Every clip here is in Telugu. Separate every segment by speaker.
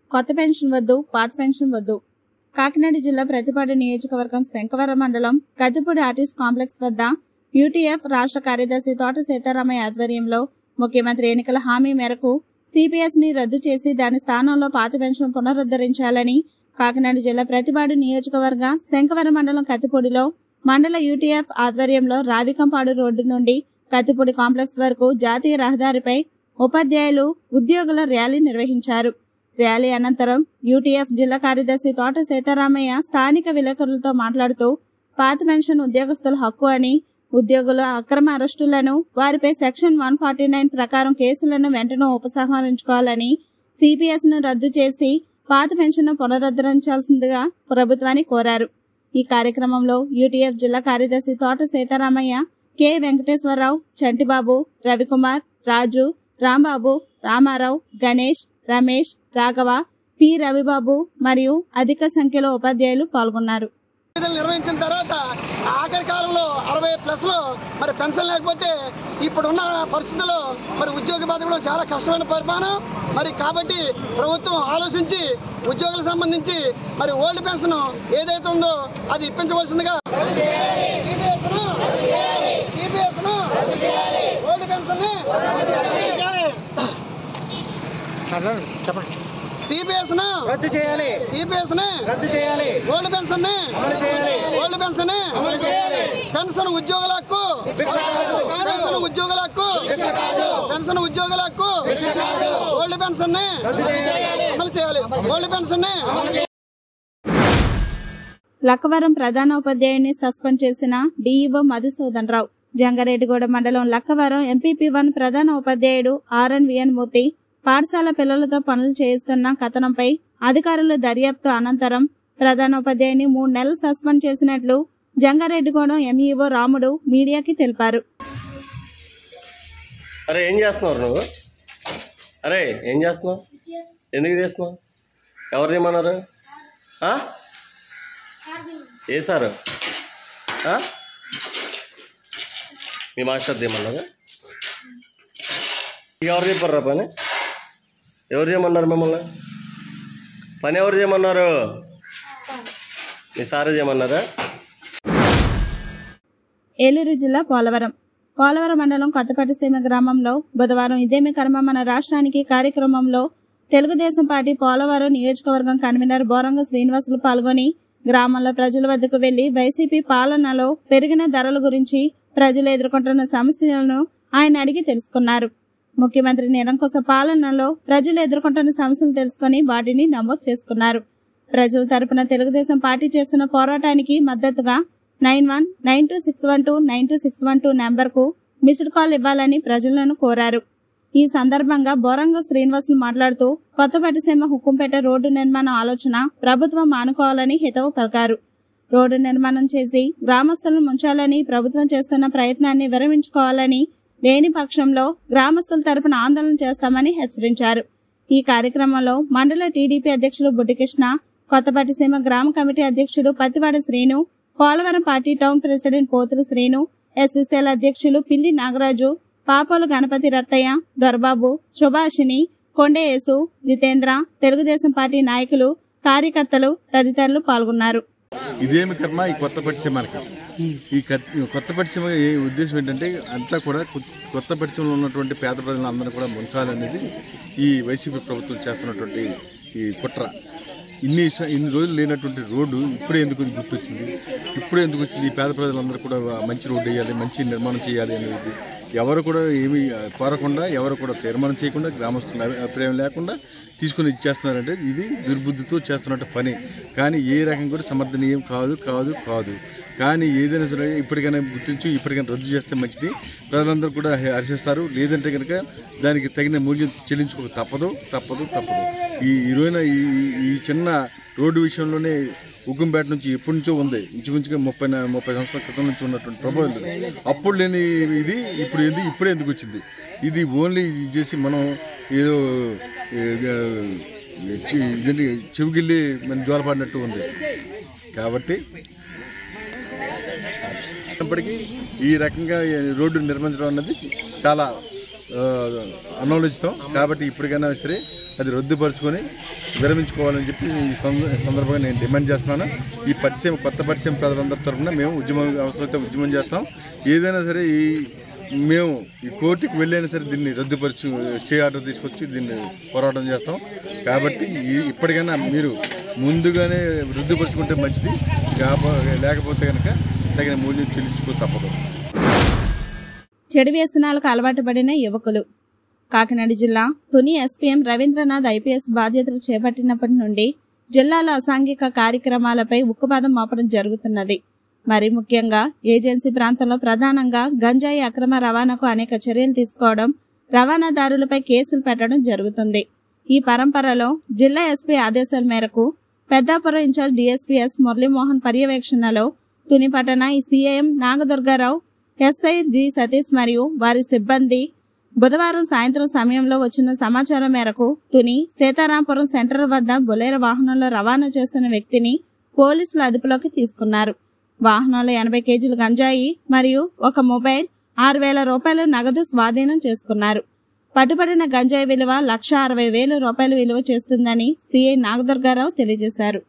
Speaker 1: కొత్త పెన్షన్ వద్దు పాత పెన్షన్ వద్దు కాకినాడ జిల్లా ప్రతిపాడు నియోజకవర్గం శంకవరం మండలం కత్తిపూడి ఆర్టిస్ట్ కాంప్లెక్స్ వద్ద యూటీఎఫ్ రాష్ట్ర కార్యదర్శి తోట సీతారామయ్య ఆధ్వర్యంలో ముఖ్యమంత్రి ఎన్నికల హామీ మేరకు సిపిఎస్ ని రద్దు చేసి దాని స్థానంలో పాత పెన్షన్ పునరుద్ధరించాలని కాకినాడ జిల్లా ప్రతిపాడు నియోజకవర్గ శంకవరం మండలం కత్తిపూడిలో మండల యూటీఎఫ్ ఆధ్వర్యంలో రావికంపాడు రోడ్డు నుండి కత్తిపూడి కాంప్లెక్స్ వరకు జాతీయ రహదారిపై ఉపాధ్యాయులు ఉద్యోగుల ర్యాలీ నిర్వహించారు ర్యాలీ అనంతరం యూటీఎఫ్ జిల్లా కార్యదర్శి తోట సీతారామయ్య స్థానిక విలేకరులతో మాట్లాడుతూ పాత పెన్షన్ ఉద్యోగస్తుల హక్కు అని ఉద్యోగుల అక్రమ అరెస్టులను వారిపై సెక్షన్ వన్ ఫార్టీ నైన్ ప్రకారం కేసులను వెంటనే ఉపసంహరించుకోవాలని సిపిఎస్ ను రద్దు చేసి పాత పెన్షన్ పునరుద్ధరించాల్సిందిగా ప్రభుత్వాన్ని కోరారు ఈ కార్యక్రమంలో యూటీఎఫ్ జిల్లా కార్యదర్శి తోట సీతారామయ్య కె వెంకటేశ్వరరావు చంటిబాబు రవికుమార్ రాజు రాంబాబు రామారావు గణేష్ రమేష్ రాఘవ పి రవిబాబు మరియు అధిక సంఖ్యలో ఉపాధ్యాయులు పాల్గొన్నారు
Speaker 2: విధులు నిర్వహించిన తర్వాత ఆఖరి కాలంలో అరవై ప్లస్ లో మరి పెన్షన్ లేకపోతే ఇప్పుడున్న పరిస్థితుల్లో మరి ఉద్యోగ బాధలు చాలా కష్టమైన పరిమాణం మరి కాబట్టి ప్రభుత్వం ఆలోచించి ఉద్యోగులకు సంబంధించి మరి ఓల్డ్ పెన్షన్ ఏదైతే ఉందో అది ఇప్పించవలసిందిగా TPS ను, TPS ను, ఓల్డ్ పెన్షన్ ని సిపిఎస్ ను
Speaker 3: రద్దు చేయాలి
Speaker 2: సిపిఎస్ ని
Speaker 3: రద్దు చేయాలి
Speaker 2: ఓల్డ్ పెన్షన్ ని
Speaker 3: అమలు చేయాలి
Speaker 2: ఓల్డ్ పెన్షన్ ని పెన్షన్ ఉద్యోగుల హక్కు పెన్షన్ ఉద్యోగుల హక్కు పెన్షన్ ఉద్యోగుల హక్కు ఓల్డ్ పెన్షన్ ని అమలు చేయాలి ఓల్డ్ పెన్షన్ ని
Speaker 1: లక్కవరం ప్రధాన ఉపాధ్యాయుడిని సస్పెండ్ చేసిన డీఈఓ మధుసూదన్ రావు జంగారెడ్డిగూడ మండలం లక్కవరం ఎంపీపీ వన్ ప్రధాన ఉపాధ్యాయుడు ఆర్ఎన్ విఎన్ మూర్తి పాఠశాల పిల్లలతో పనులు చేయిస్తున్న కథనంపై అధికారుల దర్యాప్తు అనంతరం ప్రధాన ఉపాధ్యాయుని మూడు నెలలు సస్పెండ్ చేసినట్లు జంగారెడ్డిగూడెం ఎంఈఓ రాముడు మీడియాకి తెలిపారు
Speaker 4: అరే ఏం చేస్తున్నావు నువ్వు అరే ఏం చేస్తున్నావు ఎందుకు చేస్తున్నావు ఎవరు తీయమన్నారు ఆ? ఏ సారు ఆ? మీ మాస్టర్ తీయమన్నారు ఎవరు చెప్పారా పని ఎవరు చేయమన్నారు మిమ్మల్ని పని ఎవరు చేయమన్నారు మీ సారే చేయమన్నారా
Speaker 1: ఏలూరు జిల్లా పోలవరం పోలవరం మండలం కొత్తపట్టిసీమ గ్రామంలో బుధవారం ఇదేమి కర్మ మన రాష్ట్రానికి కార్యక్రమంలో తెలుగుదేశం పార్టీ పోలవరం నియోజకవర్గం కన్వీనర్ బోరంగ శ్రీనివాసులు పాల్గొని గ్రామంలో ప్రజల వద్దకు వెళ్లి వైసీపీ పాలనలో పెరిగిన ధరల గురించి ప్రజలు ఎదుర్కొంటున్న సమస్యలను ఆయన అడిగి తెలుసుకున్నారు ముఖ్యమంత్రి నిరంకుశ పాలనలో ప్రజలు ఎదుర్కొంటున్న సమస్యలు తెలుసుకుని వాటిని నమోదు చేసుకున్నారు ప్రజల తరపున తెలుగుదేశం పార్టీ చేస్తున్న పోరాటానికి మద్దతుగా nine one nine two six one two nine two six one two నెంబర్కు మిస్డ్ కాల్ ఇవ్వాలని ప్రజలను కోరారు ఈ సందర్భంగా బోరంగ శ్రీనివాసులు మాట్లాడుతూ కొత్తపట్టిసీమ హుకుంపేట రోడ్డు నిర్మాణ ఆలోచన ప్రభుత్వం మానుకోవాలని హితవు పలికారు రోడ్డు నిర్మాణం చేసి గ్రామస్తులను ముంచాలని ప్రభుత్వం చేస్తున్న ప్రయత్నాన్ని విరమించుకోవాలని లేని పక్షంలో గ్రామస్తుల తరపున ఆందోళన చేస్తామని హెచ్చరించారు ఈ కార్యక్రమంలో మండల టీడీపీ అధ్యక్షులు బుడ్డికృష్ణ కొత్తపట్టిసీమ గ్రామ కమిటీ అధ్యక్షుడు Pattivada Srinu Polavaram party town president Pothula Srinu SSL అధ్యక్షులు పిల్లి నాగరాజు పాపోలు గణపతి రత్తయ్య దొరబాబు సుభాషిని కొండేయేసు జితేంద్ర తెలుగుదేశం పార్టీ నాయకులు కార్యకర్తలు తదితరులు పాల్గొన్నారు
Speaker 5: ఇదేమి కర్మ ఈ కొత్త పరిశ్రమకి ఈ కత్- ఈ కొత్త పరిశ్రమ ఏ ఉద్దేశం ఏంటంటే అంతా కూడా కొ- కొత్త పరిశ్రమలో ఉన్నటువంటి పేద ప్రజలందరూ కూడా ముంచాలనేది ఈ వైసీపీ ప్రభుత్వం చేస్తున్నటువంటి ఈ కుట్ర ఇన్ని స- ఇన్ని రోజులు లేనటువంటి రోడ్డు ఇప్పుడే ఎందుకు ఇది గుర్తొచ్చింది ఇప్పుడే ఎందుకు వచ్చింది ఈ పేద ప్రజలందరూ కూడా మంచి రోడ్డు వేయాలి మంచి నిర్మాణం చేయాలి అనేది ఎవరు కూడా ఏమీ కోరకుండా ఎవరు కూడా తీర్మానం చేయకుండా గ్రామస్తుల అభి- అభిప్రాయం లేకుండా తీసుకుని ఇచ్చేస్తున్నారంటే ఇది దుర్బుద్ధితో చేస్తున్నట్టు పని కానీ ఏ రకం కూడా సమర్థనీయం కాదు కాదు కాదు కానీ ఏదైనా సరే ఇప్పటికైనా గుర్తించి ఇప్పటికైనా రద్దు చేస్తే మంచిది ప్రజలందరూ కూడా హె- హర్షిస్తారు లేదంటే కనుక దానికి తగిన మూల్యం చెల్లించుకోక తప్పదు తప్పదు తప్పదు ఈ ఈరోజున ఈ ఈ- ఈ చిన్న రోడ్డు విషయంలోనే ఉగ్గుంపేట నుంచి ఎప్పటి నుంచో ఉంది ఇంచుమించుగా ముప్పై నా- ముప్పై సంవత్సరాల క్రితం నుంచి ఉన్నటువంటి ప్రభావం అప్పుడు లేని ఇది ఇప్పుడు ఏంది ఇప్పుడే ఎందుకు వచ్చింది ఇది ఓన్లీ ఇది చేసి మనం ఏదో ఏ- ఏ- చి- ఇదేంటి చెవిగిల్లి మనం జ్వాలపడినట్టు ఉంది కాబట్టి అయినప్పటికీ ఈ రకంగా ఈ రోడ్డు నిర్మించడం అన్నది చాలా ఆ, అనవలోచితం కాబట్టి ఇప్పటికైనా సరే అది రద్దుపరుచుకొని విరమించుకోవాలని చెప్పి ఈ సంద- సందర్భంగా నేను డిమాండ్ చేస్తున్నాను ఈ పరిచయం కొత్త పరిచయం ప్రజలందరి తరఫున మేము ఉద్యమం అవసరమైతే ఉద్యమం చేస్తాం ఏదైనా సరే ఈ మేము ఈ కోర్టుకి వెళ్ళైనా సరే దీన్ని రద్దుపరచు స్టే ఆర్డర్ తీసుకొచ్చి దీన్ని పోరాటం చేస్తాం కాబట్టి ఈ- ఇప్పటికైనా మీరు ముందుగానే రద్దుపరుచుకుంటే మంచిది కాప- లేకపోతే కనుక తగిన మూల్యం చెల్లించుకో తప్పదు
Speaker 1: చెడు వ్యసనాలకు అలవాటు పడిన యువకులు కాకినాడ జిల్లా తుని ఎస్పీఎం రవీంద్రనాథ్ ఐపీఎస్ బాధ్యతలు చేపట్టినప్పటి నుండి జిల్లాలో అసాంఘిక కార్యక్రమాలపై ఉక్కుపాదం మోపడం జరుగుతున్నది మరి ముఖ్యంగా ఏజెన్సీ ప్రాంతంలో ప్రధానంగా గంజాయి అక్రమ రవాణాకు అనేక చర్యలు తీసుకోవడం రవాణాదారులపై కేసులు పెట్టడం జరుగుతుంది ఈ పరంపరలో జిల్లా ఎస్పీ ఆదేశాల మేరకు పెద్దాపురం ఇన్ఛార్జ్ డిఎస్పీఎస్ మురళీమోహన్ పర్యవేక్షణలో తుని పట్టణ ఈ CI M Nagadurgarao SI G Satish మరియు వారి సిబ్బంది బుధవారం సాయంత్రం సమయంలో వచ్చిన సమాచారం మేరకు తుని సీతారాంపురం సెంటర్ వద్ద బొలేరో వాహనంలో రవాణా చేస్తున్న వ్యక్తిని పోలీసులు అదుపులోకి తీసుకున్నారు వాహనంలో ఎనభై కేజీల గంజాయి మరియు ఒక మొబైల్ ఆరు వేల రూపాయల నగదు స్వాధీనం చేసుకున్నారు పట్టుబడిన గంజాయి విలువ లక్ష అరవై వేల రూపాయలు విలువ చేస్తుందని సిఐ నాగదుర్గారావు తెలియజేశారు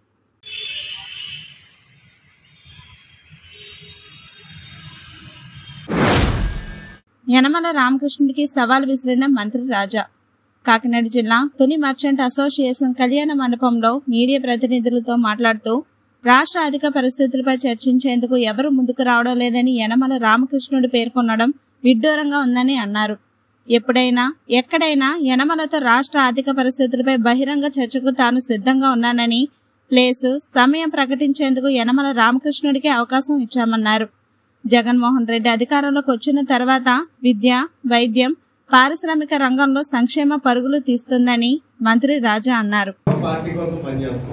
Speaker 1: యనమల రామకృష్ణుడికి సవాల్ విసిరిన మంత్రి రాజా కాకినాడ జిల్లా తుని మర్చెంట్ అసోసియేషన్ కళ్యాణ మండపంలో మీడియా ప్రతినిధులతో మాట్లాడుతూ రాష్ట్ర అధిక పరిస్థితులపై చర్చించేందుకు ఎవరు ముందుకు రావడం లేదని యనమల రామకృష్ణుడు పేర్కొనడం విడ్డూరంగా ఉందని అన్నారు ఎప్పుడైనా ఎక్కడైనా యనమలతో రాష్ట్ర ఆర్థిక పరిస్థితులపై బహిరంగ చర్చకు తాను సిద్ధంగా ఉన్నానని ప్లేసు సమయం ప్రకటించేందుకు యనమల రామకృష్ణుడికి అవకాశం ఇచ్చామన్నారు జగన్మోహన్ రెడ్డి అధికారంలోకి వచ్చిన తర్వాత విద్య వైద్యం పారిశ్రామిక రంగంలో సంక్షేమ పరుగులు తీస్తుందని మంత్రి రాజా అన్నారు
Speaker 3: పార్టీ కోసం పనిచేస్తాం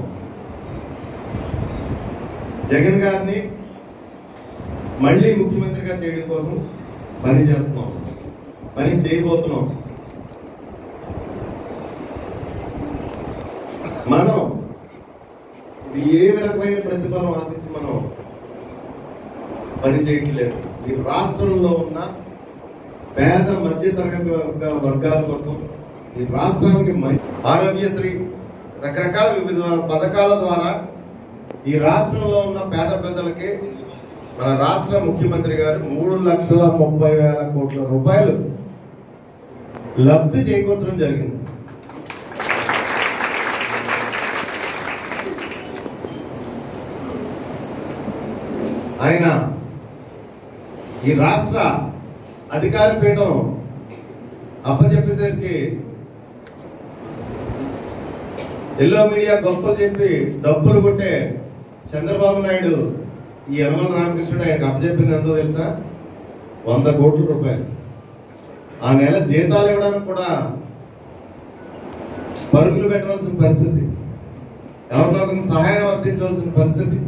Speaker 3: జగన్ గారిని మళ్ళీ ముఖ్యమంత్రిగా చేయడం కోసం పని చేస్తున్నాం పని చేయబోతున్నాం మనం ఇది ఏ రకమైన ప్రతిఫలం ఆశించి మనం పని చేయట్లేదు ఈ రాష్ట్రంలో ఉన్న పేద మధ్య తరగతి వర్గ వర్గాల కోసం ఈ రాష్ట్రానికి మం- ఆరోగ్యశ్రీ రకరకాల వివిధ పథకాల ద్వారా ఈ రాష్ట్రంలో ఉన్న పేద ప్రజలకి మన రాష్ట్ర ముఖ్యమంత్రి గారు మూడు లక్షల ముప్పై వేల కోట్ల రూపాయలు లబ్ధి చేకూర్చడం జరిగింది ఆయన ఈ రాష్ట్ర అధికార పీఠం అప్పచెప్పేసరికి ఎల్లో మీడియా గొప్పలు చెప్పి డబ్బులు కొట్టే చంద్రబాబు నాయుడు ఈ యనమల రామకృష్ణుడు ఆయనకు అప్పచెప్పింది ఎంతో తెలుసా వంద కోట్ల రూపాయలు ఆ నెల జీతాలు ఇవ్వడానికి కూడా పరుగులు పెట్టవలసిన పరిస్థితి ఎవరితో ఒకరిని సహాయం అందించవలసిన పరిస్థితి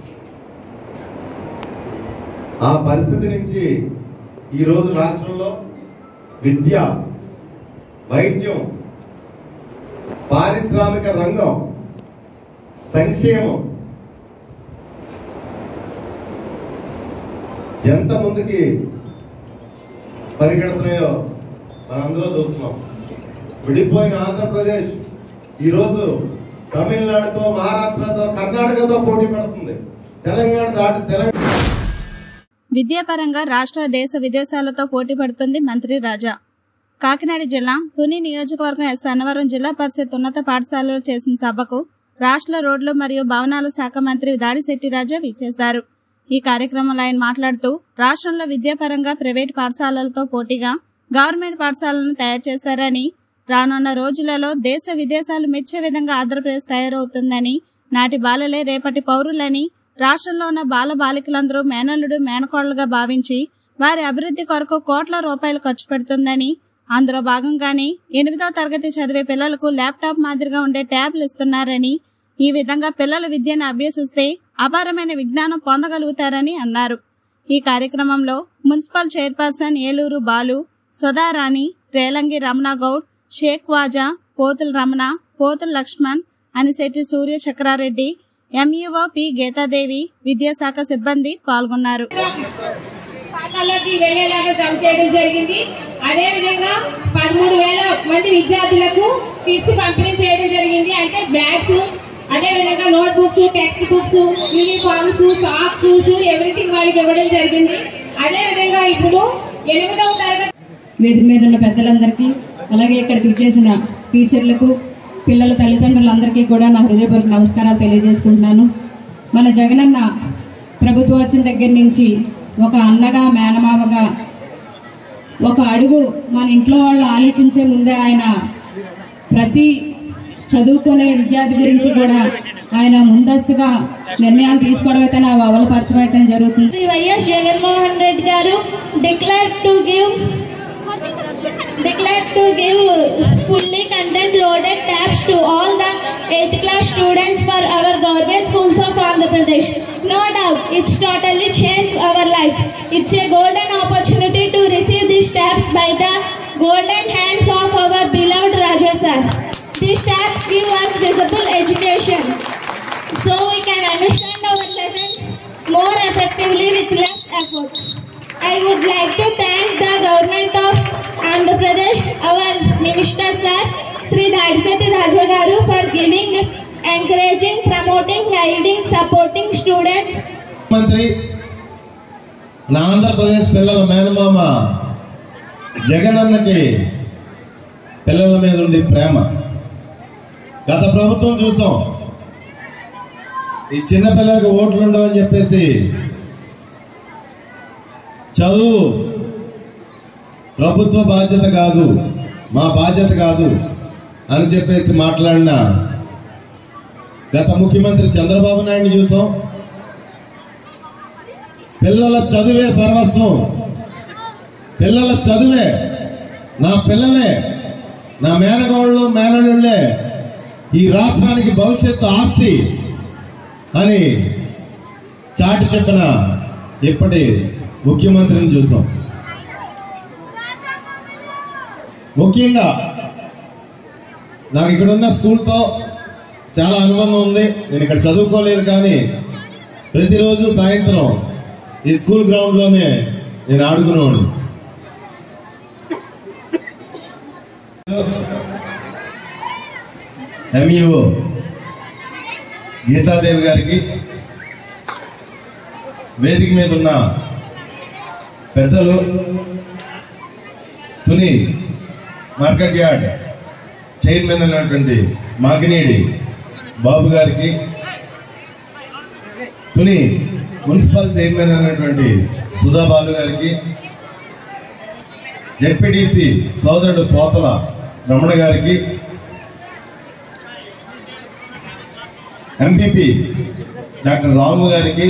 Speaker 3: ఆ పరిస్థితి నుంచి ఈరోజు రాష్ట్రంలో విద్య వైద్యం పారిశ్రామిక రంగం సంక్షేమం ఎంత ముందుకి పరిగెడుతున్నాయో మనందరూ చూస్తున్నాం విడిపోయిన ఆంధ్రప్రదేశ్ ఈరోజు తమిళనాడుతో మహారాష్ట్రతో కర్ణాటకతో పోటీ పడుతుంది తెలంగాణ దాటి తెలంగాణ
Speaker 1: విద్యాపరంగా రాష్ట్ర దేశ విదేశాలతో పోటీ పడుతుంది మంత్రి రాజా కాకినాడ జిల్లా తుని నియోజకవర్గం ఎస్ అన్నవరం జిల్లా పరిషత్ ఉన్నత పాఠశాలలో చేసిన సభకు రాష్ట్ర రోడ్లు మరియు భవనాల శాఖ మంత్రి దాడిశెట్టి రాజా విచ్చేశారు ఈ కార్యక్రమంలో ఆయన మాట్లాడుతూ రాష్ట్రంలో విద్యాపరంగా ప్రైవేట్ పాఠశాలలతో పోటీగా గవర్నమెంట్ పాఠశాలను తయారు చేశారని రానున్న రోజులలో దేశ విదేశాలు మెచ్చే విధంగా ఆంధ్రప్రదేశ్ తయారవుతుందని నాటి బాలలే రేపటి పౌరులని రాష్ట్రంలో ఉన్న బాల బాలికలందరూ మేనల్లుడు మేనకోళ్లుగా భావించి వారి అభివృద్ధి కొరకు కోట్ల రూపాయలు ఖర్చు పెడుతుందని అందులో భాగంగానే ఎనిమిదవ తరగతి చదివే పిల్లలకు ల్యాప్టాప్ మాదిరిగా ఉండే ట్యాబ్లు ఇస్తున్నారని ఈ విధంగా పిల్లలు విద్యను అభ్యసిస్తే అపారమైన విజ్ఞానం పొందగలుగుతారని అన్నారు ఈ కార్యక్రమంలో municipal chairperson Eluru Balu Sudharani Relangi Ramana Goud Sheikh Vaja Pothula Ramana Pothula Lakshman Anisetti Surya Chakrareddy MEO P Geethadevi విద్యాశాఖ సిబ్బంది పాల్గొన్నారు
Speaker 6: ఖాతాలోకి వెళ్లేలాగా జమ చేయడం జరిగింది అదే విధంగా పదమూడు వేల మంది విద్యార్థులకు కిట్స్ పంపిణీ చేయడం జరిగింది అంటే బ్యాగ్స్ అదే విధంగా notebooks textbooks uniforms socks shoe everything వాళ్ళకి ఇవ్వడం జరిగింది అదే విధంగా ఇప్పుడు ఎనిమిదవ తరగతి
Speaker 7: వేదిక మీద ఉన్న పెద్దలందరికీ అలాగే ఇక్కడికి విచ్చేసిన టీచర్లకు పిల్లల తల్లిదండ్రులందరికీ కూడా నా హృదయపూర్వక నమస్కారాలు తెలియజేసుకుంటున్నాను మన జగనన్న ప్రభుత్వం వచ్చిన దగ్గర నుంచి ఒక అన్నగా మేనమామగా ఒక అడుగు మన ఇంట్లో వాళ్ళు ఆలోచించే ముందే ఆయన ప్రతి చదువుకునే విద్యార్థి గురించి కూడా ఆయన ముందస్తుగా నిర్ణయాలు తీసుకోవడం అయితే నా అవలపరచడం అయితే జరుగుతుంది
Speaker 6: Shri YS Jaganmohan Reddy garu declare to give declared to give fully content loaded tabs to all the 8th class students for our government schools of Andhra Pradesh. No doubt, it's totally changed our life. It's a golden opportunity to receive these tabs by the golden hands of our beloved Raja sir. These tabs give us visible education so we can understand our lessons more effectively with less effort. I would like to thank the government of Andhra Pradesh, our minister sir, Sri Dadiseti Raja Garu for giving, encouraging, promoting, guiding, supporting students
Speaker 3: మంత్రి నా ఆంధ్రప్రదేశ్ పిల్లల మేనమామ జగనన్నకి పిల్లల మీద ఉండే ప్రేమ గత ప్రభుత్వం చూసాం ఈ చిన్న పిల్లలకి ఓట్లు ఉండవని చెప్పేసి చదువు ప్రభుత్వ బాధ్యత కాదు మా బాధ్యత కాదు అని చెప్పేసి మాట్లాడిన గత ముఖ్యమంత్రి చంద్రబాబు నాయుడు చూసాం పిల్లల చదువే సర్వస్వం పిల్లల చదువే నా పిల్లలే నా మేనగోళ్ళు మేనలుళ్ళే ఈ రాష్ట్రానికి భవిష్యత్తు ఆస్తి అని చాటి చెప్పిన ఇప్పటి ముఖ్యమంత్రిని చూసాం ముఖ్యంగా నాకు ఇక్కడ ఉన్న స్కూల్తో చాలా అనుబంధం ఉంది నేను ఇక్కడ చదువుకోలేదు కానీ ప్రతిరోజు సాయంత్రం ఈ స్కూల్ గ్రౌండ్లోనే నేను ఆడుకునేవాడిని ఎంఈఓ గీతాదేవి గారికి వేదిక మీద ఉన్న పెద్దలు తుని మార్కెట్ యార్డ్ చైర్మన్ అయినటువంటి మాకినేడి బాబు గారికి తుని మున్సిపల్ చైర్మన్ అయినటువంటి సుధాబాలు గారికి జెడ్పీటీసీ సోదరుడు పోతల రమణ గారికి ఎంపీపీ డాక్టర్ రాము గారికి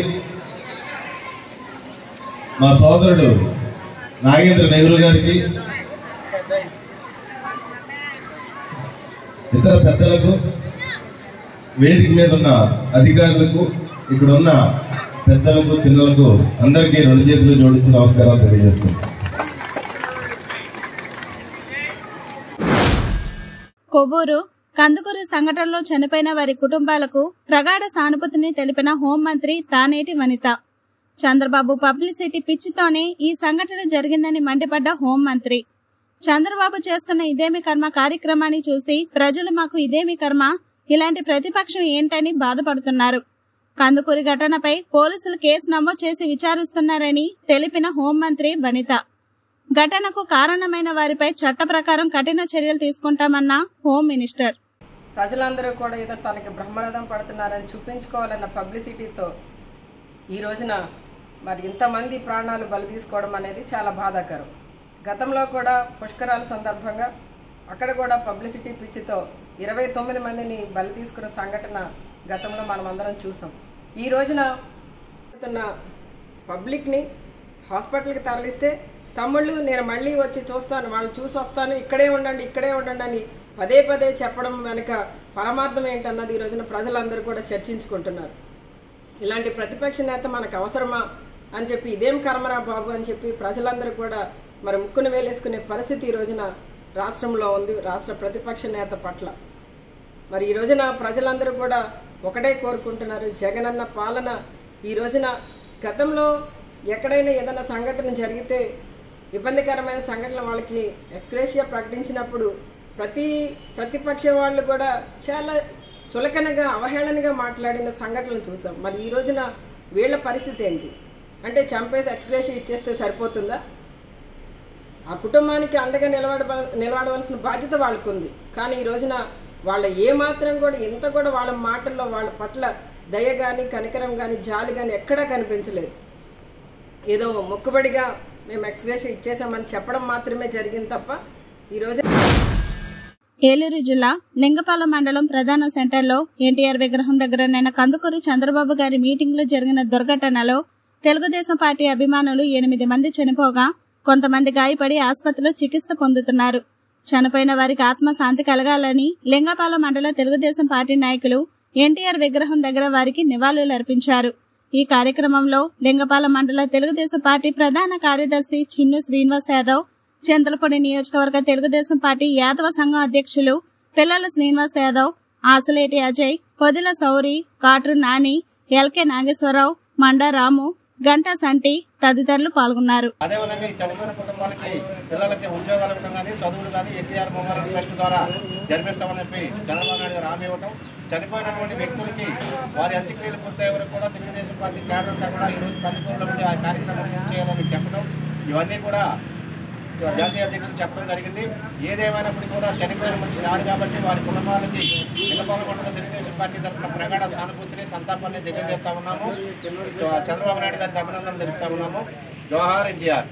Speaker 3: మా సోదరుడు నాగేంద్ర నెహ్రూ గారికి ఇతర పెద్దలకు వేదిక మీద ఉన్న అధికారులకు ఇక్కడ ఉన్న పెద్దలకు చిన్నలకు అందరికీ రెండు చేతులు జోడించి నమస్కారాలు తెలియజేస్తున్నాను
Speaker 1: కొవ్వూరు కందుకూరు సంఘటనలో చనిపోయిన వారి కుటుంబాలకు ప్రగాఢ సానుభూతిని తెలిపిన హోంమంత్రి తానేటి వనిత చంద్రబాబు పబ్లిసిటీ పిచ్చితోనే ఈ సంఘటన జరిగిందని మండిపడ్డ హోంమంత్రి చంద్రబాబు చేస్తున్న ఇదేమి కర్మ కార్యక్రమాన్ని చూసి ప్రజలు మాకు ఇదేమి కర్మ ఇలాంటి ప్రతిపక్షం ఏంటని బాధపడుతున్నారు కందుకూరి ఘటనపై పోలీసులు కేసు నమోదు చేసి విచారిస్తున్నారని తెలిపిన హోంమంత్రి వనిత ఘటనకు కారణమైన వారిపై చట్ట ప్రకారం కఠిన చర్యలు తీసుకుంటామన్న హోం మినిస్టర్
Speaker 8: ప్రజలందరూ కూడా ఏదో తనకి బ్రహ్మరథం పడుతున్నారని చూపించుకోవాలన్న పబ్లిసిటీతో ఈ రోజున మరి ఇంతమంది ప్రాణాలు బలి తీసుకోవడం అనేది చాలా బాధాకరం గతంలో కూడా పుష్కరాల సందర్భంగా అక్కడ కూడా పబ్లిసిటీ పిచ్చితో ఇరవై తొమ్మిది మందిని బలి తీసుకున్న సంఘటన గతంలో మనం అందరం చూసాం ఈ రోజున ఉన్న పబ్లిక్ని హాస్పిటల్కి తరలిస్తే తమ్ముళ్ళు నేను మళ్ళీ వచ్చి చూస్తాను వాళ్ళు చూసి వస్తాను ఇక్కడే ఉండండి ఇక్కడే ఉండండి అని పదే పదే చెప్పడం వెనుక పరమార్థం ఏంటన్నది ఈ రోజున ప్రజలందరూ కూడా చర్చించుకుంటున్నారు ఇలాంటి ప్రతిపక్ష నేత మనకు అవసరమా అని చెప్పి ఇదేం కర్మరా బాబు అని చెప్పి ప్రజలందరూ కూడా మరి ముక్కును వేలేసుకునే పరిస్థితి ఈ రోజున రాష్ట్రంలో ఉంది రాష్ట్ర ప్రతిపక్ష నేత పట్ల మరి ఈ రోజున ప్రజలందరూ కూడా ఒకటే కోరుకుంటున్నారు జగనన్న పాలన ఈ రోజున గతంలో ఎక్కడైనా ఏదైనా సంఘటన జరిగితే ఇబ్బందికరమైన సంఘటన వాళ్ళకి ఎక్స్గ్రేషియా ప్రకటించినప్పుడు ప్రతి ప్రతిపక్ష వాళ్ళు కూడా చాలా చులకనగా అవహేళనగా మాట్లాడిన సంఘటనలు చూసాం మరి ఈ రోజున వీళ్ళ పరిస్థితి ఏంటి అంటే చంపేసి ఎక్స్గ్రేషియా ఇచ్చేస్తే సరిపోతుందా ఆ కుటుంబానికి అండగా నిలబడ నిలబడవలసిన బాధ్యత వాళ్ళకు ఉంది కానీ ఈ రోజున వాళ్ళ ఏ మాత్రం కూడా ఇంత కూడా వాళ్ళ మాటల్లో వాళ్ళ పట్ల దయ కానీ కనికరం కానీ జాలి కానీ ఎక్కడా కనిపించలేదు ఏదో మొక్కుబడిగా మేము ఎక్స్గ్రేషన్ ఇచ్చేసామని చెప్పడం మాత్రమే జరిగింది తప్ప ఈరోజు
Speaker 1: ఏలూరు జిల్లా లింగపాలెం మండలం ప్రధాన సెంటర్లో ఎన్టీఆర్ విగ్రహం దగ్గర నిన్న కందుకూరి చంద్రబాబు గారి మీటింగ్లో జరిగిన దుర్ఘటనలో తెలుగుదేశం పార్టీ అభిమానులు ఎనిమిది మంది చనిపోగా కొంతమంది గాయపడి ఆసుపత్రిలో చికిత్స పొందుతున్నారు చనిపోయిన వారికి ఆత్మ శాంతి కలగాలని లింగపాలెం మండల తెలుగుదేశం పార్టీ నాయకులు ఎన్టీఆర్ విగ్రహం దగ్గర వారికి నివాళులర్పించారు ఈ కార్యక్రమంలో లింగపాలెం మండల తెలుగుదేశం పార్టీ ప్రధాన కార్యదర్శి చిన్ను శ్రీనివాస్ యాదవ్ చంద్రపూడి నియోజకవర్గ తెలుగుదేశం పార్టీ యాదవ సంఘం అధ్యక్షులు పిల్లల శ్రీనివాస్ యాదవ్ ఆసలేటి అజయ్ పొదిల సౌరి కాట్రు నాని ఎల్కే నాగేశ్వరరావు మండా రాము గంటా సంటి తదితరులు పాల్గొన్నారు
Speaker 9: అదేవిధంగా ఈ చనిపోయిన కుటుంబాలకి పిల్లలకి ఉద్యోగాలు ఇవ్వడం కానీ చదువులు కానీ ఎన్టీఆర్ మెమోరియల్ ట్రస్ట్ ద్వారా జరిపిస్తామని చెప్పి చంద్రబాబు నాయుడు గారు హామీ ఇవ్వటం చనిపోయినటువంటి వ్యక్తులకి వారి అంత్యక్రియలు పూర్తయ్యే వరకు కూడా తెలుగుదేశం పార్టీ కేడర్ అంతా కూడా ఈరోజు కందుకూరులో ఉండి ఆ కార్యక్రమం చేయాలని చెప్పడం ఇవన్నీ కూడా జాతీయ అధ్యక్షులు చెప్పడం జరిగింది ఏదేమైనప్పుడు కూడా చనిపోయిన మనిషి రాడు కాబట్టి వారి కుటుంబాలకి నిలపాల మండల తెలుగుదేశం పార్టీ తరఫున ప్రగాఢ సానుభూతిని సంతాపాన్ని తెలియజేస్తా ఉన్నాము సో చంద్రబాబు నాయుడు గారికి అభినందనలు తెలుపుతా ఉన్నాము జవహర్ ఎన్టీఆర్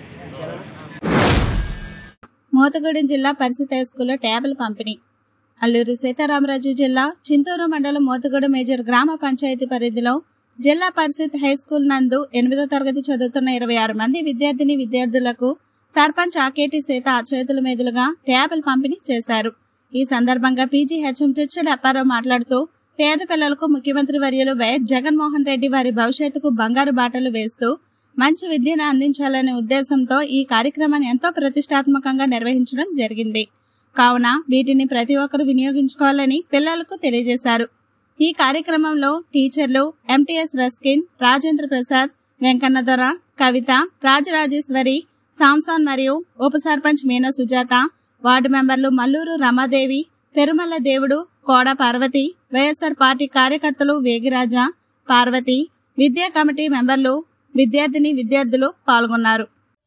Speaker 1: మోతగూడెం జిల్లా పరిస్థితి హై స్కూల్లో ట్యాబుల పంపిణీ అల్లూరి సీతారామరాజు జిల్లా చింతూరు మండలం మోతగూడ మేజర్ గ్రామ పంచాయతీ పరిధిలో జిల్లా పరిషత్ హై స్కూల్ నందు ఎనిమిదో తరగతి చదువుతున్న ఇరవై ఆరు మంది విద్యార్థిని విద్యార్థులకు సర్పంచ్ ఆకేటి సీత చేతుల మీదులుగా ట్యాబులు పంపిణీ చేశారు ఈ సందర్భంగా పీజీ హెచ్ఎం చిచ్చడి అప్పారావు మాట్లాడుతూ పేద పిల్లలకు ముఖ్యమంత్రి వర్యులు వైఎస్ జగన్మోహన్ రెడ్డి వారి భవిష్యత్తుకు బంగారు బాటలు వేస్తూ మంచి విద్యను అందించాలనే ఉద్దేశంతో ఈ కార్యక్రమాన్ని ఎంతో ప్రతిష్టాత్మకంగా నిర్వహించడం జరిగింది కావున వీటిని ప్రతి ఒక్కరు వినియోగించుకోవాలని పిల్లలకు తెలియజేశారు ఈ కార్యక్రమంలో టీచర్లు ఎంటీఎస్ రస్కిన్ రాజేంద్ర ప్రసాద్ వెంకన్న దొర కవిత రాజరాజేశ్వరి సాంసాన్ మరియు ఉప సర్పంచ్ మీనా సుజాత వార్డు మెంబర్లు మల్లూరు రమాదేవి పెరుమల్ల దేవుడు కోడ పార్వతి వైఎస్ఆర్ పార్టీ కార్యకర్తలు వేగిరాజా పార్వతి విద్యా కమిటీ మెంబర్లు విద్యార్థిని విద్యార్థులు పాల్గొన్నారు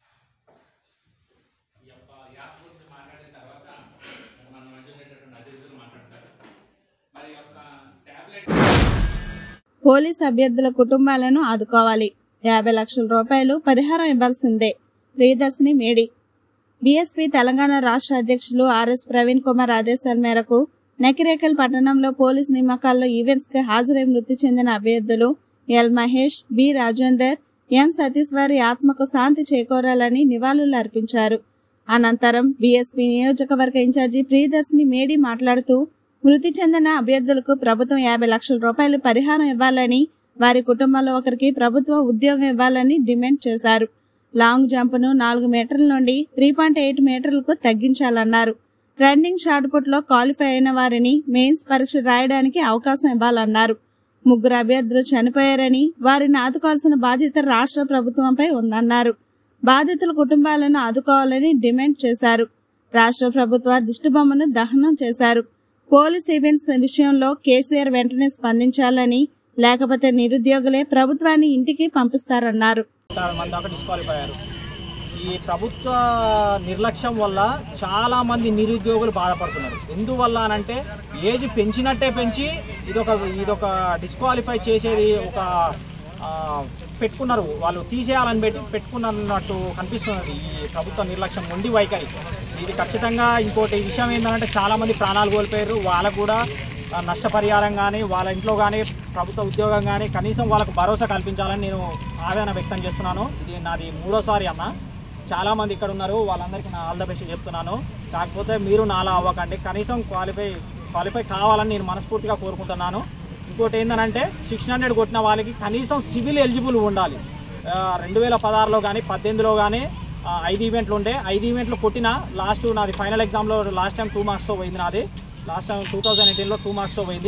Speaker 1: పోలీస్ అభ్యర్థుల కుటుంబాలను ఆదుకోవాలి యాభై లక్షల రూపాయలు పరిహారం ఇవ్వాల్సిందే ప్రియదర్శిని మేడి బీఎస్పీ తెలంగాణ రాష్ట్ర అధ్యక్షులు ఆర్ఎస్ ప్రవీణ్ కుమార్ ఆదేశాల మేరకు నకిరేకల్ పట్టణంలో పోలీస్ నియామకాల్లో ఈవెంట్స్ కి హాజరై మృతి చెందిన అభ్యర్థులు L Mahesh B Rajender M Satish వారి ఆత్మకు శాంతి చేకూరాలని నివాళులు అర్పించారు అనంతరం బీఎస్పీ నియోజకవర్గ ఇన్ఛార్జి ప్రియదర్శిని మేడి మాట్లాడుతూ మృతి చెందిన అభ్యర్థులకు ప్రభుత్వం యాభై లక్షల రూపాయలు పరిహారం ఇవ్వాలని వారి కుటుంబంలో ఒకరికి ప్రభుత్వ ఉద్యోగం ఇవ్వాలని డిమాండ్ చేశారు లాంగ్ జంప్ను నాలుగు మీటర్ల నుండి త్రీ పాయింట్ ఎయిట్ మీటర్లకు తగ్గించాలన్నారు రన్నింగ్ షార్ట్ పుట్ లో క్వాలిఫై అయిన వారిని మెయిన్స్ పరీక్ష రాయడానికి అవకాశం ఇవ్వాలన్నారు ముగ్గురు అభ్యర్థులు చనిపోయారని వారిని ఆదుకోవాల్సిన బాధ్యత రాష్ట్ర ప్రభుత్వంపై ఉందన్నారు బాధితుల కుటుంబాలను ఆదుకోవాలని డిమాండ్ చేశారు రాష్ట్ర ప్రభుత్వ దిష్టిబొమ్మను దహనం చేశారు పోలీస్ ఈవెంట్స్ విషయంలో కేసీఆర్ వెంటనే స్పందించాలని లేకపోతే నిరుద్యోగులే ప్రభుత్వాన్ని ఇంటికి పంపిస్తారన్నారు
Speaker 10: మంది దాకా డిస్క్వాలిఫై అయ్యారు ఈ ప్రభుత్వ నిర్లక్ష్యం వల్ల చాలా మంది నిరుద్యోగులు బాధపడుతున్నారు ఎందువల్ల అనంటే ఏజ్ పెంచినట్టే పెంచి ఇదొక ఇదొక డిస్క్వాలిఫై చేసేది ఒక ఆ, పెట్టుకున్నారు వాళ్ళు తీసేయాలని పెట్టి పెట్టుకున్నట్టు కనిపిస్తున్నది ఈ ప్రభుత్వ నిర్లక్ష్యం ఉండి వైఖరి ఇది ఖచ్చితంగా ఇంకోటి విషయం ఏంటంటే చాలా మంది ప్రాణాలు కోల్పోయారు వాళ్ళకు కూడా ఆ, నష్టపరిహారం కానీ వాళ్ళ ఇంట్లో కానీ ప్రభుత్వ ఉద్యోగం కానీ కనీసం వాళ్ళకు భరోసా కల్పించాలని నేను ఆవేదన వ్యక్తం చేస్తున్నాను ఇది నాది మూడోసారి అన్న చాలామంది ఇక్కడ ఉన్నారు వాళ్ళందరికీ నా ఆల్ ద బెస్ట్ చెప్తున్నాను కాకపోతే మీరు నాలా అవ్వకండి కనీసం క్వాలిఫై క్వాలిఫై కావాలని నేను మనస్ఫూర్తిగా కోరుకుంటున్నాను ఇంకోటి ఏంటంటే సిక్స్ హండ్రెడ్ కొట్టిన వాళ్ళకి కనీసం సివిల్ ఎలిజిబుల్ ఉండాలి రెండు వేల పదహారులో కానీ పద్దెనిమిదిలో కానీ ఆ, ఐదు ఈవెంట్లు ఉండే ఐదు ఈవెంట్లు కొట్టిన లాస్ట్ నాది ఫైనల్ ఎగ్జామ్లో లాస్ట్ టైం టూ మార్క్స్తో పోయింది నాది లాస్ట్ టైం టూ థౌజండ్ ఎయిటీన్లో టూ మార్క్స్తో పోయింది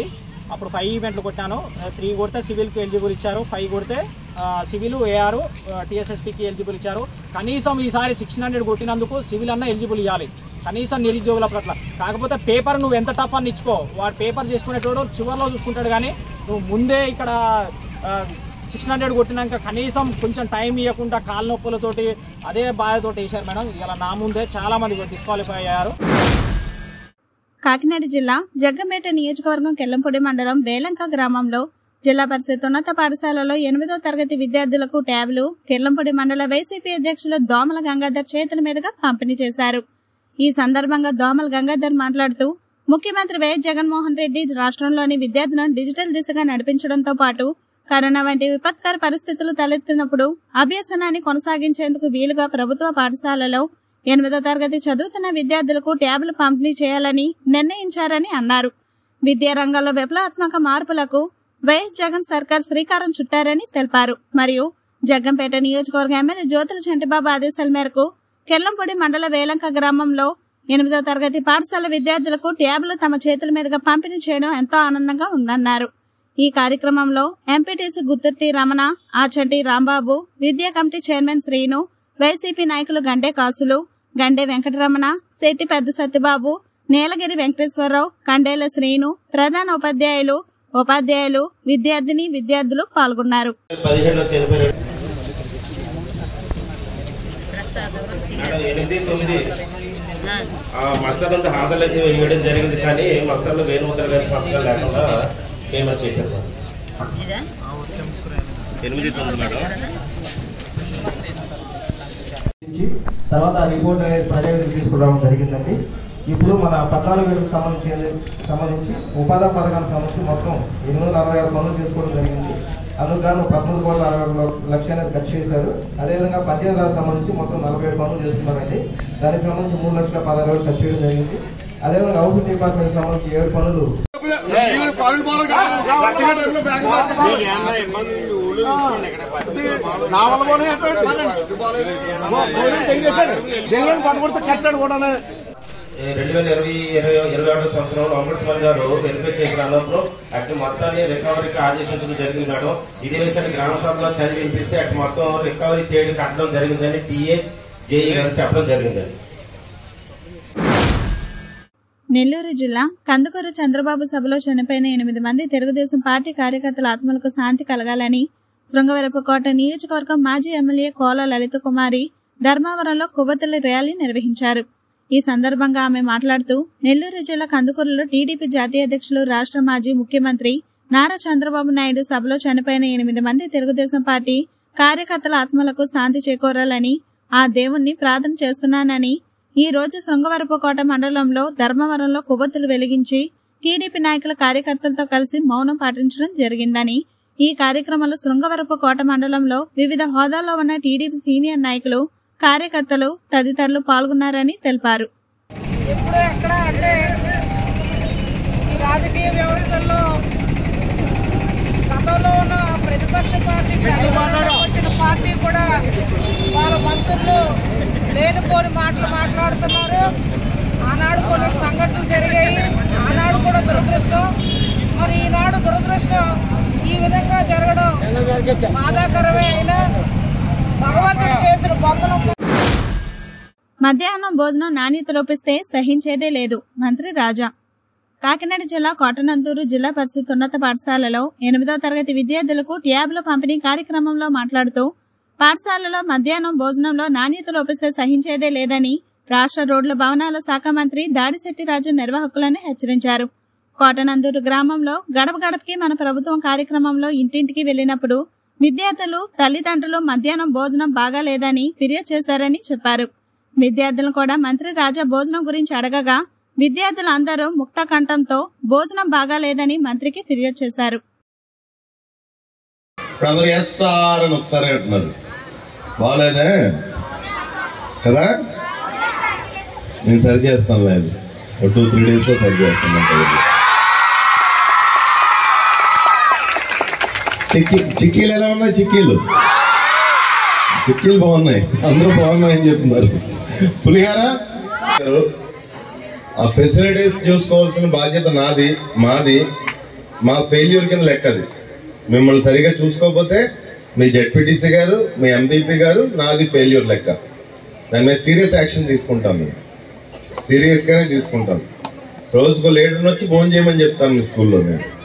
Speaker 10: అప్పుడు ఫైవ్ ఈవెంట్లు కొట్టాను త్రీ కొడితే సివిల్కి ఎలిజిబుల్ ఇచ్చారు ఫైవ్ కొడితే సివిల్ ఏఆర్ టీఎస్ఎస్పికి ఎలిజిబుల్ ఇచ్చారు కనీసం ఈసారి సిక్స్టీన్ హండ్రెడ్ కొట్టినందుకు సివిల్ అన్న ఎలిజిబుల్ ఇవ్వాలి కనీసం నిరుద్యోగుల పట్ల కాకపోతే పేపర్ నువ్వు ఎంత టఫ్ అని ఇచ్చుకో వాడు పేపర్ చేసుకునేటోడు చివరిలో చూసుకుంటాడు కానీ నువ్వు ముందే ఇక్కడ సిక్స్ హండ్రెడ్ కొట్టినాక కనీసం కొంచెం టైం ఇవ్వకుండా కాళ్ళ నొప్పులతోటి అదే బాధతోటి వేశారు మేడం ఇలా నా ముందే చాలా మంది డిస్క్వాలిఫై అయ్యారు
Speaker 1: కాకినాడ జిల్లా జగ్గంపేట నియోజకవర్గం కెల్లంపొడి మండలం వేలంక గ్రామంలో జిల్లా పరిషత్ ఉన్నత పాఠశాలలో ఎనిమిదో తరగతి విద్యార్థులకు ట్యాబ్లు కెల్లంపొడి మండల వైసీపీ అధ్యక్షులు దోమల గంగాధర్ చేతుల మీదుగా పంపిణీ చేశారు ఈ సందర్భంగా దోమల గంగాధర్ మాట్లాడుతూ ముఖ్యమంత్రి వైఎస్ జగన్మోహన్ రెడ్డి రాష్ట్రంలోని విద్యార్థులను డిజిటల్ దిశగా నడిపించడంతో పాటు కరోనా వంటి విపత్కర పరిస్థితులు తలెత్తినప్పుడు అభ్యసనాన్ని కొనసాగించేందుకు వీలుగా ప్రభుత్వ పాఠశాలలో ఎనిమిదో తరగతి చదువుతున్న విద్యార్థులకు ట్యాబ్లు పంపిణీ చేయాలని నిర్ణయించారని అన్నారు విద్యా రంగంలో విప్లవాత్మక మార్పులకు వైఎస్ జగన్ సర్కార్ శ్రీకారం చుట్టారని తెలిపారు మరియు జగ్గంపేట నియోజకవర్గ ఎమ్మెల్యే జ్యోతుల చంటిబాబు ఆదేశాల మేరకు కెల్లంపొడి మండల వేలంక గ్రామంలో ఎనిమిదో తరగతి పాఠశాల విద్యార్థులకు ట్యాబ్లు తమ చేతుల మీదుగా పంపిణీ చేయడం ఎంతో ఆనందంగా ఉందన్నారు ఈ కార్యక్రమంలో ఎంపీటీసీ గుత్తుర్తి రమణ ఆచంటి రాంబాబు విద్యా కమిటీ చైర్మన్ శ్రీను వైసీపీ నాయకులు గండే కాసులు గండే వెంకటరమణ శెట్టి పెద్ద సత్యబాబు నీలగిరి వెంకటేశ్వరరావు కండేల శ్రీను ప్రధాన ఉపాధ్యాయులు ఉపాధ్యాయులు విద్యార్థిని విద్యార్థులు పాల్గొన్నారు
Speaker 11: పదిహేడులో చనిపోయిన ఎనిమిది తొమ్మిది మస్తర్లంతా హాజరు అయితే వేయడం జరిగింది కానీ మస్తర్లు వేణుముద్ర గారి సంతకం లేకుండా పేమెంట్ చేశారు మేడం. ఎనిమిది తొమ్మిది మేడం
Speaker 12: ఇచ్చి తర్వాత ఆ రిపోర్ట్ అనేది ప్రజలకు తీసుకురావడం జరిగిందండి ఇప్పుడు మన పద్నాలుగు వేలకు సంబంధించి సంబంధించి ఉపాధి పథకానికి సంబంధించి మొత్తం ఎనిమిది వందల అరవై ఆరు పనులు చేసుకోవడం జరిగింది అందుకు గాను పదమూడు కోట్ల అరవై ఒక లక్ష అనేది ఖర్చు చేశారు అదేవిధంగా పంచాయతీరాజ్ సంబంధించి మొత్తం నలభై ఏడు పనులు చేస్తున్నారండి దానికి సంబంధించి మూడు లక్షల పదహారు వేలు ఖర్చు చేయడం జరిగింది అదేవిధంగా హౌసింగ్ డిపార్ట్మెంట్ సంబంధించి ఏడు పనులు
Speaker 11: ఈ రెండు వేల ఇరవై ఇరవై ఇరవై ఒకటో సంవత్సరంలో అంబేద్కర్ గారు వెరిఫై చేసిన అనంతరం అటు మొత్తాన్ని రికవరీకి ఆదేశించడం జరిగింది మేడం ఇదే విషయాన్ని గ్రామ సభలో చదివి వినిపిస్తే అటు మొత్తం రికవరీ చేయడం కట్టడం జరిగిందని టీఏ జేఈ గారు చెప్పడం జరిగిందండి
Speaker 1: నెల్లూరు జిల్లా కందుకూరు చంద్రబాబు సభలో చనిపోయిన ఎనిమిది మంది తెలుగుదేశం పార్టీ కార్యకర్తల ఆత్మలకు శాంతి కలగాలని శృంగవరపుకోట నియోజకవర్గం మాజీ ఎమ్మెల్యే కోల లలిత కుమారి ధర్మవరంలో కొవ్వొత్తుల ర్యాలీ నిర్వహించారు ఈ సందర్భంగా ఆమె మాట్లాడుతూ నెల్లూరు జిల్లా కందుకూరులో టీడీపీ జాతీయ అధ్యక్షులు రాష్ట్ర మాజీ ముఖ్యమంత్రి నారా చంద్రబాబు నాయుడు సభలో చనిపోయిన ఎనిమిది మంది తెలుగుదేశం పార్టీ కార్యకర్తల ఆత్మలకు శాంతి చేకూరాలని ఆ దేవుణ్ణి ప్రార్థన చేస్తున్నానని ఈ రోజు శృంగవరపుకోట మండలంలో ధర్మవరంలో కొవ్వొత్తులు వెలిగించి టీడీపీ నాయకుల కార్యకర్తలతో కలిసి మౌనం పాటించడం జరిగిందని ఈ కార్యక్రమంలో శృంగవరపుకోట మండలంలో వివిధ హోదాల్లో ఉన్న టీడీపీ సీనియర్ నాయకులు కార్యకర్తలు తదితరులు పాల్గొన్నారని తెలిపారు
Speaker 13: ఇప్పుడు ఎక్కడ అంటే ఈ రాజకీయ వ్యవస్థల్లో గతంలో ఉన్న ప్రతిపక్ష పార్టీ ప్రతిపక్షంలో వచ్చిన పార్టీ కూడా వాళ్ళ మంత్రులు లేనిపోని మాటలు మాట్లాడుతున్నారు ఆనాడు కొన్ని సంఘటనలు జరిగాయి ఆనాడు కూడా దురదృష్టం మరి ఈనాడు దురదృష్టం ఈ విధంగా జరగడం బాధాకరమే అయినా భగవంతుడు చేసిన బొమ్మను
Speaker 1: మధ్యాహ్నం భోజనం నాణ్యత లోపిస్తే సహించేదే లేదు మంత్రి రాజా కాకినాడ జిల్లా కోటనందూరు జిల్లా పరిషత్ ఉన్నత పాఠశాలలో ఎనిమిదో తరగతి విద్యార్థులకు ట్యాబ్ల పంపిణీ కార్యక్రమంలో మాట్లాడుతూ పాఠశాలలో మధ్యాహ్నం భోజనంలో నాణ్యత లోపిస్తే సహించేదే లేదని రాష్ట్ర రోడ్ల భవనాల శాఖ మంత్రి దాడిశెట్టి రాజు నిర్వాహకులను హెచ్చరించారు కోటనందూరు గ్రామంలో గడప గడపకి మన ప్రభుత్వం కార్యక్రమంలో ఇంటింటికి వెళ్లినప్పుడు విద్యార్థులు తల్లిదండ్రులు మధ్యాహ్నం భోజనం బాగాలేదని ఫిర్యాదు చేశారని చెప్పారు విద్యార్థులను కూడా మంత్రి రాజా భోజనం గురించి అడగగా విద్యార్థులు అందరూ ముక్త కంఠంతో భోజనం బాగాలేదని మంత్రికి ఫిర్యాదు చేశారు
Speaker 3: ఇప్పుడు అందరూ ఎస్ సార్ అని ఒకసారి అంటున్నారు బాగాలేదే కదా నేను సరి చేస్తాను లేదు ఒక టూ త్రీ డేస్లో సరి చేస్తాను చిక్కీ చిక్కీలు ఎలా ఉన్నాయి చిక్కీలు చిక్కీలు బాగున్నాయి అందరూ బాగున్నాయని చెప్తున్నారు పులిహార ఆ ఫెసిలిటీస్ చూసుకోవాల్సిన బాధ్యత నాది మాది మా ఫెయిల్యూర్ కింద లెక్క అది మిమ్మల్ని సరిగా చూసుకోకపోతే మీ జెడ్పీటీసీ గారు మీ ఎంపీపీ గారు నాది ఫెయిల్యూర్ లెక్క దాని మీద సీరియస్ యాక్షన్ తీసుకుంటాం మేము సీరియస్గానే తీసుకుంటాం రోజుకో లీడర్ని వచ్చి ఫోన్ చేయమని చెప్తాను మీ స్కూల్లో నేను